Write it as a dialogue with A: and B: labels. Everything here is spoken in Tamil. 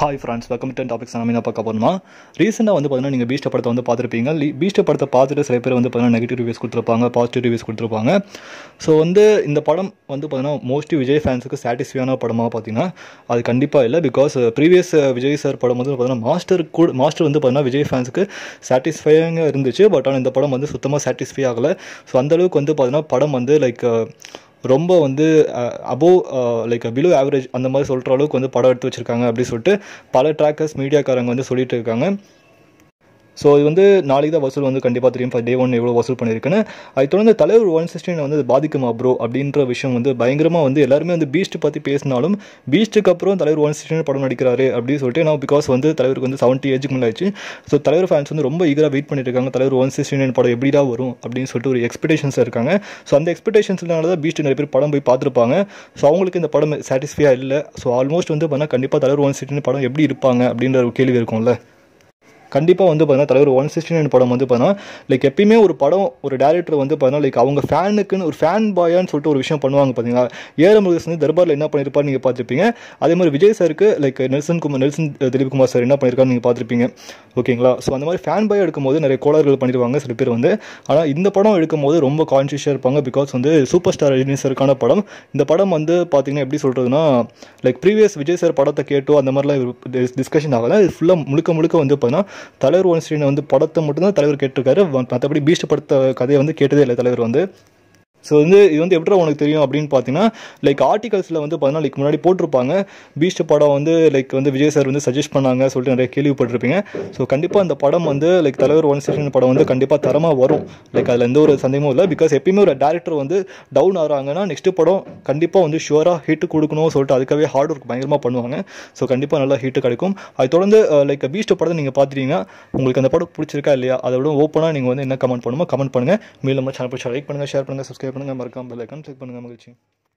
A: hi friends welcome to topics நம்ம என்ன பார்க்க போனோமா ரீசெண்டாக வந்து பார்த்தீங்கன்னா நீங்கள் பீஸ்ட் படத்தை வந்து பார்த்துருப்பீங்க பீஸ்ட் படத்தை பார்த்துட்டு சில பேர் வந்து பார்த்தீங்கன்னா நெகட்டிவ் ரிவ்யூஸ் கொடுத்துருப்பாங்க பாசிட்டிவ் ரிவ்யூஸ் கொடுத்துருப்பாங்க ஸோ வந்து இந்த படம் வந்து பார்த்தீங்கன்னா மோஸ்ட்லி விஜய் ஃபேன்ஸுக்கு சாட்டிஸ்ஃபையான படமாக பார்த்தீங்கன்னா அது கண்டிப்பாக இல்லை பிகாஸ் ப்ரீவியஸ் விஜய் சார் படம் வந்து பார்த்தீங்கன்னா மாஸ்டர் கூட மாஸ்டர் வந்து பார்த்தீங்கன்னா விஜய் ஃபேன்ஸுக்கு சாட்டிஸ்ஃபையாக இருந்துச்சு பட் ஆனால் இந்த படம் வந்து சுத்தமாக சாட்டிஸ்ஃபை ஆகலை ஸோ அந்தளவுக்கு வந்து பார்த்தீங்கன்னா படம் வந்து லைக் ரொம்ப வந்து அபோவ் லைக் பிலோ ஆவரேஜ் அந்த மாதிரி சொல்கிற அளவுக்கு வந்து படம் எடுத்து வச்சுருக்காங்க அப்படின்னு சொல்லிட்டு பல ட்ராக்கர்ஸ் மீடியாக்காரங்க வந்து சொல்லிட்டு இருக்காங்க ஸோ இது வந்து நாளைக்கு தான் வசூல் வந்து கண்டிப்பாக தெரியும் இப்போ டே ஒன் எவ்வளோ வசூல் பண்ணியிருக்குன்னு அதை தொடர்ந்து தலைவர் ஒன் சிக்ஸ்டீன் வந்து அது பாதிக்குமா ப்ரோ அப்படின்ற விஷயம் வந்து பயங்கரமாக வந்து எல்லாருமே வந்து பீஸ்ட் பற்றி பேசினாலும் பீஸ்ட்டுக்கு அப்புறம் தலைவர் ஒன் சிக்ஸ்டீன் படம் நடிக்கிறாரு அப்படின்னு சொல்லிட்டு நான் பிகாஸ் வந்து தலைவருக்கு வந்து செவன்ட்டி ஏஜுக்கு மேலே ஆச்சு ஸோ தலைவர் ஃபேன்ஸ் வந்து ரொம்ப ஈகராக வெயிட் பண்ணிட்டு இருக்காங்க தலைவர் ஒன் சிக்ஸ்டீன் படம் எப்படிடா வரும் அப்படின்னு சொல்லிட்டு ஒரு எக்ஸ்பெக்டேஷன்ஸ் இருக்காங்க ஸோ அந்த எக்ஸ்பெக்டேஷன்ஸ்னால தான் பீஸ்ட் நிறைய பேர் படம் போய் பார்த்துருப்பாங்க ஸோ அவங்களுக்கு இந்த படம் சாட்டிஸ்ஃபையாக இல்லை ஸோ ஆல்மோஸ்ட் வந்து பார்த்தா கண்டிப்பாக தலைவர் ஒன் சிக்ஸ்டீன் படம் எப்படி இருப்பாங்க அப்படின்ற ஒரு கேள்வி இருக்கும்ல கண்டிப்பாக வந்து பார்த்தீங்கன்னா தலைவர் ஒன் சிக்ஸ்டி நைன் படம் வந்து பார்த்தீங்கன்னா லைக் எப்பயுமே ஒரு படம் ஒரு டேரக்டர் வந்து பார்த்தீங்கன்னா லைக் அவங்க ஃபேனுக்குன்னு ஒரு ஃபேன் பாயான்னு சொல்லிட்டு ஒரு விஷயம் பண்ணுவாங்க பார்த்தீங்களா ஏர முருகேசன் வந்து தர்பாரில் என்ன பண்ணியிருப்பாரு நீங்கள் பார்த்துருப்பீங்க அதே மாதிரி விஜய் சாருக்கு like Nelson Kumar Nelson Dilip Kumar sir என்ன பண்ணியிருக்காரு நீங்கள் பார்த்துருப்பீங்க ஓகேங்களா ஸோ அந்த மாதிரி ஃபேன் பாய் எடுக்கும்போது நிறைய கோளாறுகள் பண்ணிடுவாங்க சில பேர் வந்து ஆனால் இந்த படம் எடுக்கும்போது ரொம்ப கான்ஷியஸாக இருப்பாங்க பிகாஸ் வந்து சூப்பர் ஸ்டார் ரஜினி சாருக்கான படம் இந்த படம் வந்து பார்த்தீங்கன்னா எப்படி சொல்கிறதுனா லைக் ப்ரீவியஸ் விஜய் சார் படத்தை கேட்டோ அந்த மாதிரிலாம் டிஸ்கஷன் ஆகல இது ஃபுல்லாக முழுக்க முழுக்க வந்து பார்த்தீங்கன்னா தலைவர் ஒன் ஸ்ரீனை வந்து படத்தை மட்டும்தான் தலைவர் கேட்டிருக்காரு மற்றபடி பீஸ்ட் படத்தை கதையை வந்து கேட்டதே இல்லை தலைவர் வந்து ஸோ வந்து இது வந்து எப்படி உனக்கு தெரியும் அப்படின்னு பார்த்தீங்கன்னா லைக் ஆர்டிகல்ஸில் வந்து பார்த்தீங்கன்னா லைக் முன்னாடி போட்டிருப்பாங்க பீஸ்ட் படம் வந்து லைக் வந்து விஜய் சார் வந்து சஜஸ்ட் பண்ணாங்க சொல்லிட்டு நிறைய கேள்விப்பட்டிருப்பீங்க ஸோ கண்டிப்பாக அந்த படம் வந்து லைக் தலைவர் ஒன் ஸ்டேஷன் படம் வந்து கண்டிப்பாக தரமாக வரும் லைக் அதில் எந்த ஒரு சந்தேகமும் இல்லை பிகாஸ் எப்பயுமே ஒரு டேரக்டர் வந்து டவுன் ஆகிறாங்கன்னா நெக்ஸ்ட் படம் கண்டிப்பாக வந்து ஷுவராக ஹிட் கொடுக்கணும் சொல்லிட்டு அதுக்காகவே ஹார்ட் ஒர்க் பயங்கரமாக பண்ணுவாங்க ஸோ கண்டிப்பாக நல்லா ஹிட் கிடைக்கும் அது தொடர்ந்து லைக் பீஸ்ட் படத்தை நீங்கள் பார்த்துட்டீங்கன்னா உங்களுக்கு அந்த படம் பிடிச்சிருக்கா இல்லையா அதை விட ஓப்பனாக நீங்கள் வந்து என்ன கமெண்ட் பண்ணுமோ கமெண்ட் பண்ணுங்கள் மேலும் நம்ம சேனல் பிடிச்சா லைக் பண்ணுங்கள் ஷேர் பண்ணுங்கள் சப்ஸ்கிரைப் பண்ணுங்கள் மறக்காம பெல் ஐக்கான் செக் பண்ணுங்கள் மகிழ்ச்சி